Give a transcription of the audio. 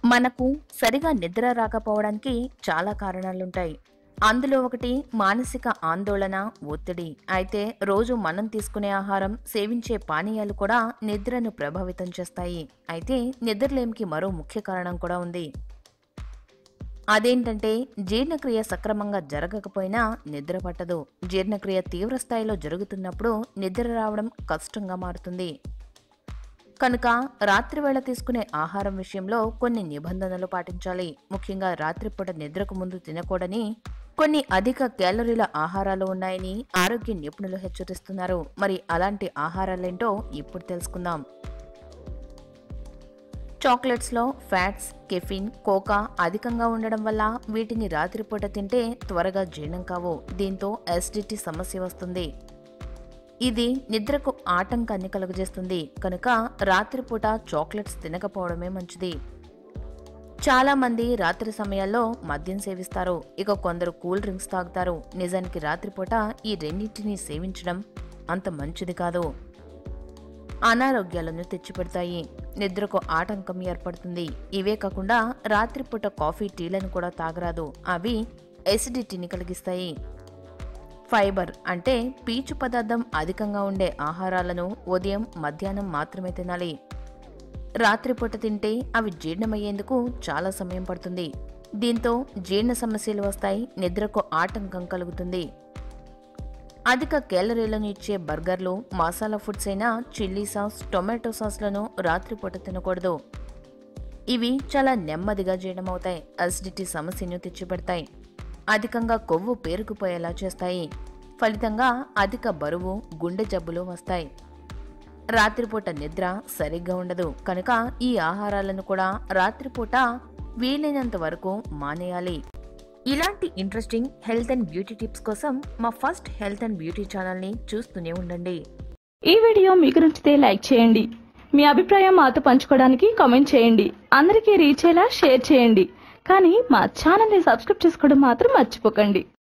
మనకు సరిగా నిద్ర రాకపోవడానికి చాలా కారణాలుంటాయి అందులో ఒకటి మానసిక ఆందోళన ఒత్తిడి అయితే రోజు మనం తీసుకునే ఆహారం సేవించే పానీయాలు కూడా నిద్రను ప్రభావితం చేస్తాయి అయితే నిద్రలేమికి మరో ముఖ్య కారణం కూడా ఉంది అదేంటంటే జీర్ణక్రియ సక్రమంగా జరగకపోయినా నిద్ర పట్టదు జీర్ణక్రియ తీవ్ర స్థాయిలో జరుగుతున్నప్పుడు నిద్ర రావడం కష్టంగా మారుతుంది కనుక రాత్రివేళ తీసుకునే ఆహారం విషయంలో కొన్ని నిబంధనలు పాటించాలి ముఖ్యంగా రాత్రిపూట నిద్రకు ముందు తినకూడని కొన్ని అధిక క్యాలరీల ఆహారాలు ఉన్నాయని ఆరోగ్య నిపుణులు హెచ్చరిస్తున్నారు మరి అలాంటి ఆహారాలేంటో ఇప్పుడు తెలుసుకుందాం చాక్లెట్స్లో ఫ్యాట్స్ కెఫిన్ కోకా అధికంగా ఉండడం వల్ల వీటిని రాత్రిపూట తింటే త్వరగా జీర్ణం కావు దీంతో ఎసిడిటీ సమస్య వస్తుంది ఇది నిద్రకు ఆటంకాన్ని కలుగజేస్తుంది కనుక రాత్రిపూట చాక్లెట్స్ తినకపోవడమే మంచిది చాలా మంది రాత్రి సమయాల్లో మద్యం సేవిస్తారు ఇక కొందరు కూల్ డ్రింక్స్ తాగుతారు నిజానికి రాత్రిపూట ఈ రెండింటిని సేవించడం అంత మంచిది కాదు అనారోగ్యాలను తెచ్చిపెడతాయి నిద్రకు ఆటంకం ఏర్పడుతుంది ఇవే కాకుండా రాత్రిపూట కాఫీ టీలను కూడా తాగరాదు అవి ఎసిడిటీని కలిగిస్తాయి ఫైబర్ అంటే పీచు పదార్థం అధికంగా ఉండే ఆహారాలను ఉదయం మధ్యాహ్నం మాత్రమే తినాలి రాత్రిపూట తింటే అవి జీర్ణమయ్యేందుకు చాలా సమయం పడుతుంది దీంతో జీర్ణ సమస్యలు వస్తాయి నిద్రకు ఆటంకం కలుగుతుంది అధిక క్యాలరీలను ఇచ్చే బర్గర్లు మసాలా ఫుడ్స్ అయినా చిల్లీ సాస్ టొమాటో సాస్లను రాత్రిపూట తినకూడదు ఇవి చాలా నెమ్మదిగా జీర్ణమవుతాయి అసిడిటీ సమస్యను తెచ్చిపెడతాయి అధికంగా కొవ్వు పేరుకుపోయేలా చేస్తాయి ఫలితంగా అధిక బరువు గుండె జబ్బులు వస్తాయి రాత్రిపూట నిద్ర సరిగ్గా ఉండదు కనుక ఈ ఆహారాలను కూడా రాత్రిపూట వీలైనంత వరకు మానేయాలి ఇలాంటి interesting health and beauty tips కోసం మా ఫస్ట్ హెల్త్ అండ్ బ్యూటీ ఛానల్ని చూస్తూనే ఉండండి ఈ వీడియో మీకు నచ్చితే లైక్ చేయండి మీ అభిప్రాయం మాతో పంచుకోవడానికి కామెంట్ చేయండి అందరికీ రీచ్ అయ్యేలా షేర్ చేయండి కానీ మా ఛానల్ని సబ్స్క్రైబ్ చేసుకోవడం మాత్రం మర్చిపోకండి